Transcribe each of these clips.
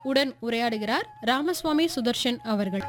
உடன் உரையாடுகிறார் ராமசுவாமி சுதர்ஷன் அவர்கள்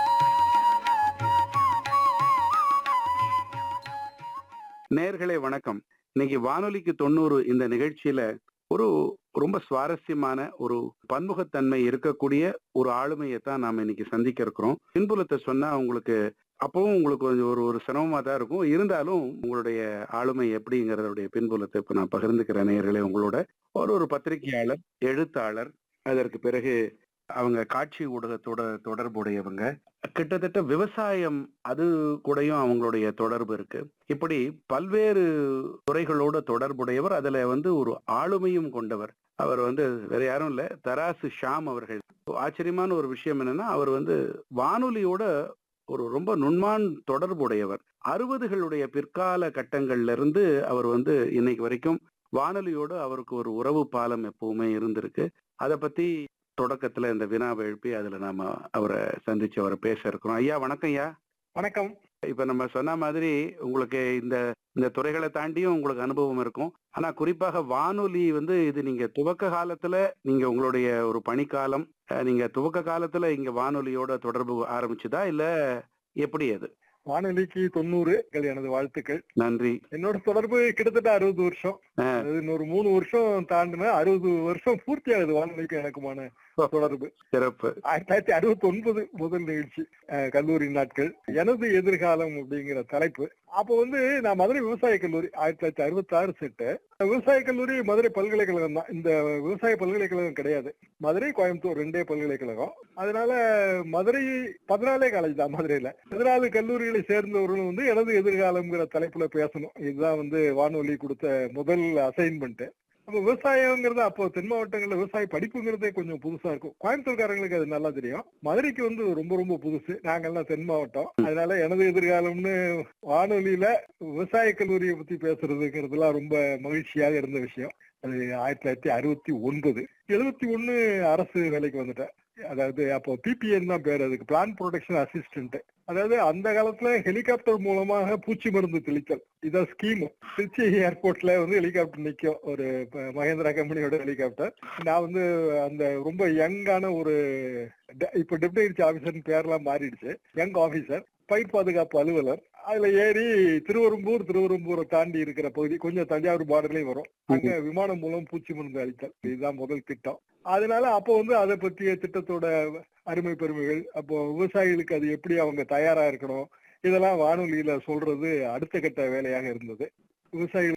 நேர்களே வணக்கம் இன்னைக்கு வானொலிக்கு தொண்ணூறு இந்த நிகழ்ச்சியில ஒரு ரொம்ப சுவாரஸ்யமான ஒரு பன்முகத்தன்மை இருக்கக்கூடிய ஒரு ஆளுமையை தான் நாம இன்னைக்கு சந்திக்க இருக்கிறோம் பின்புலத்தை சொன்னா உங்களுக்கு அப்பவும் உங்களுக்கு கொஞ்சம் ஒரு ஒரு சிரமமா தான் இருக்கும் இருந்தாலும் உங்களுடைய ஆளுமை எப்படிங்கிறதுடைய பின்புலத்தை இப்ப நான் பகிர்ந்துக்கிறேன் நேர்களே உங்களோட ஒரு ஒரு பத்திரிகையாளர் எழுத்தாளர் அதற்கு பிறகு அவங்க காட்சி ஊடகத்தோட தொடர்புடையவங்க கிட்டத்தட்ட விவசாயம் அது கூடயும் அவங்களுடைய தொடர்பு இருக்கு இப்படி பல்வேறு துறைகளோட தொடர்புடையவர் அதுல வந்து ஒரு ஆளுமையும் கொண்டவர் அவர் வந்து வேற யாரும் இல்ல தராசு ஷாம் அவர்கள் ஆச்சரியமான ஒரு விஷயம் என்னன்னா அவர் வந்து வானொலியோட ஒரு ரொம்ப நுண்மான் தொடர்புடையவர் அறுபதுகளுடைய பிற்கால கட்டங்கள்ல இருந்து அவர் வந்து இன்னைக்கு வரைக்கும் வானொலியோடு அவருக்கு ஒரு உறவு பாலம் எப்பவுமே இருந்திருக்கு அதை பத்தி தொடக்கத்துல இந்த வினாவை எழுப்பி அதுல நாம அவரை சந்திச்சு அவரை பேச இருக்கிறோம் ஐயா வணக்கம் ஐயா வணக்கம் இப்ப நம்ம சொன்ன மாதிரி உங்களுக்கு இந்த இந்த துறைகளை தாண்டியும் உங்களுக்கு அனுபவம் இருக்கும் ஆனா குறிப்பாக வானொலி வந்து இது நீங்க துவக்க காலத்துல நீங்க உங்களுடைய ஒரு பணிக்காலம் அஹ், நீங்க துவக்க காலத்துல இங்க வானொலியோட தொடர்பு ஆரம்பிச்சுதா இல்ல எப்படி அது வானொலிக்கு தொண்ணூறு எனது வாழ்த்துக்கள் நன்றி என்னோட தொடர்பு கிட்டத்தட்ட அறுபது வருஷம் ஆ. அதாவது இன்னொரு மூணு வருஷம் தாண்டின அறுபது வருஷம் பூர்த்தி ஆகுது வானொலிக்கு எனக்குமான தொடர்பு சிறப்பு ஆயிரத்தி தொள்ளாயிரத்தி அறுபத்தி ஒன்பது முதல் நிகழ்ச்சி அஹ், கல்லூரி நாட்கள் எனது எதிர்காலம் அப்படிங்கிற தலைப்பு அப்போ வந்து நான் மதுரை விவசாய கல்லூரி ஆயிரத்தி தொள்ளாயிரத்தி அறுபத்தி ஆறு செட்டு விவசாய கல்லூரி மதுரை பல்கலைக்கழகம் தான் இந்த விவசாய பல்கலைக்கழகம் கிடையாது மதுரை கோயம்புத்தூர் ரெண்டே பல்கலைக்கழகம் அதனால மதுரை பதினாலே காலேஜ் தான் மதுரையில பதினாலு கல்லூரிகளை சேர்ந்தவர்களும் வந்து எனது எதிர்காலம்ங்கிற தலைப்புல பேசணும் இதுதான் வந்து வானொலி கொடுத்த முதல் அசைன்மெண்ட் அப்ப விவசாயங்கிறது அப்போ தென் மாவட்டங்கள்ல விவசாய படிப்புங்கிறதே கொஞ்சம் புதுசா இருக்கும் கோயம்புத்தூர்காரங்களுக்கு அது நல்லா தெரியும் மதுரைக்கு வந்து ரொம்ப ரொம்ப புதுசு நாங்கெல்லாம் தென் மாவட்டம் அதனால எனது எதிர்காலம்னு வானொலியில விவசாய கல்லூரியை பத்தி பேசுறதுங்கிறதுலாம் ரொம்ப மகிழ்ச்சியாக இருந்த விஷயம் அது ஆயிரத்தி தொள்ளாயிரத்தி அறுபத்தி ஒன்பது எழுபத்தி ஒண்ணு அரசு வேலைக்கு வந்துட்டேன் அதாவது அப்போ பிபிஎன் தான் பேர் அதுக்கு பிளான் ப்ரொடெக்ஷன் அசிஸ்டன்ட் அதாவது அந்த காலத்துல ஹெலிகாப்டர் மூலமாக பூச்சி மருந்து தெளித்தல் இதான் ஸ்கீம் திருச்சி ஏர்போர்ட்ல வந்து ஹெலிகாப்டர் நிக்கும் ஒரு ப- மகேந்திரா கம்பெனியோட ஹெலிகாப்டர் நான் வந்து அந்த ரொம்ப யங்கான ஒரு ட- இப்ப டெப்டி ஆபீசர் பேர்லாம் மாறிடுச்சு யங் ஆபீசர் பயிர் பாதுகாப்பு அலுவலர் அதுல ஏறி திருவெரும்பூர் திருவெரும்பூரை தாண்டி இருக்கிற பகுதி கொஞ்சம் தஞ்சாவூர் பார்டர்லயும் வரும் அங்க விமானம் மூலம் பூச்சி மருந்து அளித்தல் இதுதான் முதல் திட்டம் அதனால அப்போ வந்து அதை பற்றிய திட்டத்தோட அருமை பெருமைகள் அப்போ விவசாயிகளுக்கு அது எப்படி அவங்க தயாரா இருக்கணும் இதெல்லாம் வானொலியில சொல்றது அடுத்த கட்ட வேலையாக இருந்தது விவசாயிகள்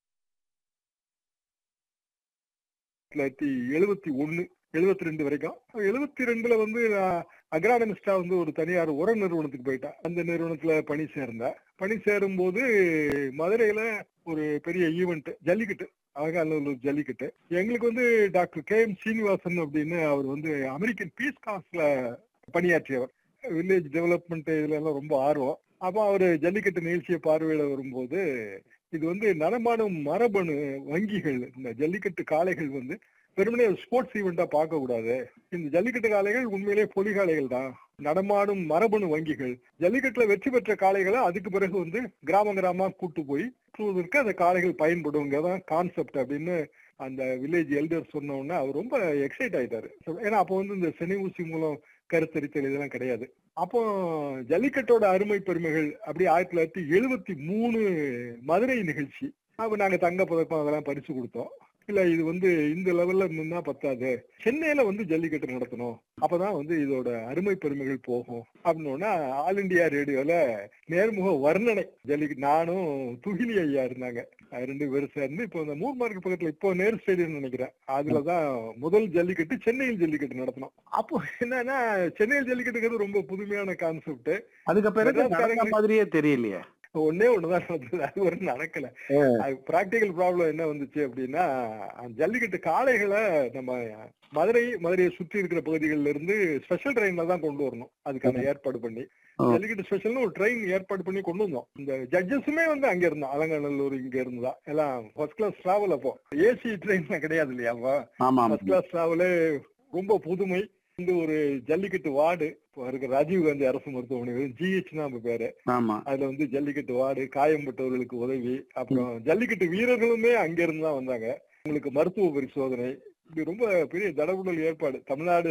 தொள்ளாயிரத்தி எழுபத்தி ஒண்ணு எழுபத்தி ரெண்டு வரைக்கும் எழுபத்தி ரெண்டுல வந்து நான் அக்ரானமிஸ்டா வந்து ஒரு தனியார் உர நிறுவனத்துக்கு போயிட்டேன் அந்த நிறுவனத்துல பணி சேர்ந்தேன் பணி சேரும் போது மதுரையில ஒரு பெரிய ஈவெண்ட் ஜல்லிக்கட்டு அழகாநல்லூர் ஜல்லிக்கட்டு எங்களுக்கு வந்து டாக்டர் கே எம் சீனிவாசன் அப்படின்னு அவர் வந்து அமெரிக்கன் பீஸ் காஸ்ட்ல பணியாற்றியவர் வில்லேஜ் டெவலப்மெண்ட் இதுல எல்லாம் ரொம்ப ஆர்வம் அப்போ அவர் ஜல்லிக்கட்டு நிகழ்ச்சியை பார்வையிட வரும்போது இது வந்து நடமாடும் மரபணு வங்கிகள் இந்த ஜல்லிக்கட்டு காளைகள் வந்து வெறுமனே ஸ்போர்ட்ஸ் ஈவெண்டா பார்க்க கூடாது இந்த ஜல்லிக்கட்டு காளைகள் உண்மையிலேயே பொலி காளைகள் தான் நடமாடும் மரபணு வங்கிகள் ஜல்லிக்கட்டுல வெற்றி பெற்ற காளைகளை அதுக்கு பிறகு வந்து கிராம கிராமமா கூட்டு போய் சுற்றுவதற்கு அந்த காளைகள் பயன்படுங்கிறதான் கான்செப்ட் அப்படின்னு அந்த வில்லேஜ் எல்டர் சொன்ன உடனே அவர் ரொம்ப எக்ஸைட் ஆயிட்டாரு ஏன்னா அப்போ வந்து இந்த செனி ஊசி மூலம் கருத்தரித்தல் இதெல்லாம் கிடையாது அப்போ ஜல்லிக்கட்டோட அருமை பெருமைகள் அப்படி ஆயிரத்தி தொள்ளாயிரத்தி எழுபத்தி மூணு மதுரை நிகழ்ச்சி அப்ப நாங்க தங்க பதக்கம் அதெல்லாம் பரிசு கொடுத்தோம் இல்ல இது வந்து இந்த லெவல்ல நின்னா பத்தாது சென்னையில வந்து ஜல்லிக்கட்டு நடத்தணும் அப்பதான் வந்து இதோட அருமை பெருமைகள் போகும் அப்படின்னா ஆல் இண்டியா ரேடியோல நேர்முக வர்ணனை ஜல்லிக்கட்டு நானும் துகிலி ஐயா இருந்தாங்க அது ரெண்டு பேரும் சேர்ந்து இப்போ இந்த மூர் மார்க்கெட் பக்கத்துல இப்போ நேரு ஸ்டேடியம் நினைக்கிறேன் அதுலதான் முதல் ஜல்லிக்கட்டு சென்னையில் ஜல்லிக்கட்டு நடத்தணும் அப்போ என்னன்னா சென்னையில் ஜல்லிக்கட்டுங்கிறது ரொம்ப புதுமையான கான்செப்ட் அதுக்கு பிறகு மெட்ராஸ்காரங்க- நடந்த மாதிரியே தெரியலையே ஒன்னே ஒண்ணுதான் நடந்தது அது ஒரு நடக்கல அது பிராக்டிக்கல் ப்ராப்ளம் என்ன வந்துச்சு அப்படின்னா அந்த ஜல்லிக்கட்டு காளைகளை நம்ம மதுரை மதுரையை சுற்றி இருக்கிற பகுதிகளில இருந்து ஸ்பெஷல் ட்ரெயின்ல தான் கொண்டு வரணும் அதுக்கான ஏற்பாடு பண்ணி ஆ. ஜல்லிக்கட்டு ஸ்பெஷல்னு ஒரு ட்ரெயின் ஏற்பாடு பண்ணி கொண்டு வந்தோம் இந்த ஜட்ஜஸுமே வந்து அங்க இருந்தோம் அலங்காநல்லூர் இங்க இருந்துதான் எல்லாம் ஃபர்ஸ்ட் கிளாஸ் டிராவல் அப்போ ஏசி ட்ரெயின்ல கிடையாது இல்லையா அப்போ ஆமா ஃபர்ஸ்ட் கிளாஸ் டிராவலு ரொம்ப புதுமை இந்த ஒரு ஜல்லிக்கட்டு வார்டு இப்போ இருக்கிற ராஜீவ் காந்தி அரசு மருத்துவமனை ஜிஹெச் நம்ம பேரு ஆமா அதுல வந்து ஜல்லிக்கட்டு வார்டு காயம்பட்டவர்களுக்கு உதவி அப்புறம் ஜல்லிக்கட்டு வீரர்களுமே அங்க இருந்து தான் வந்தாங்க உங்களுக்கு மருத்துவ பரிசோதனை இது ரொம்ப பெரிய தடபுடல் ஏற்பாடு தமிழ்நாடு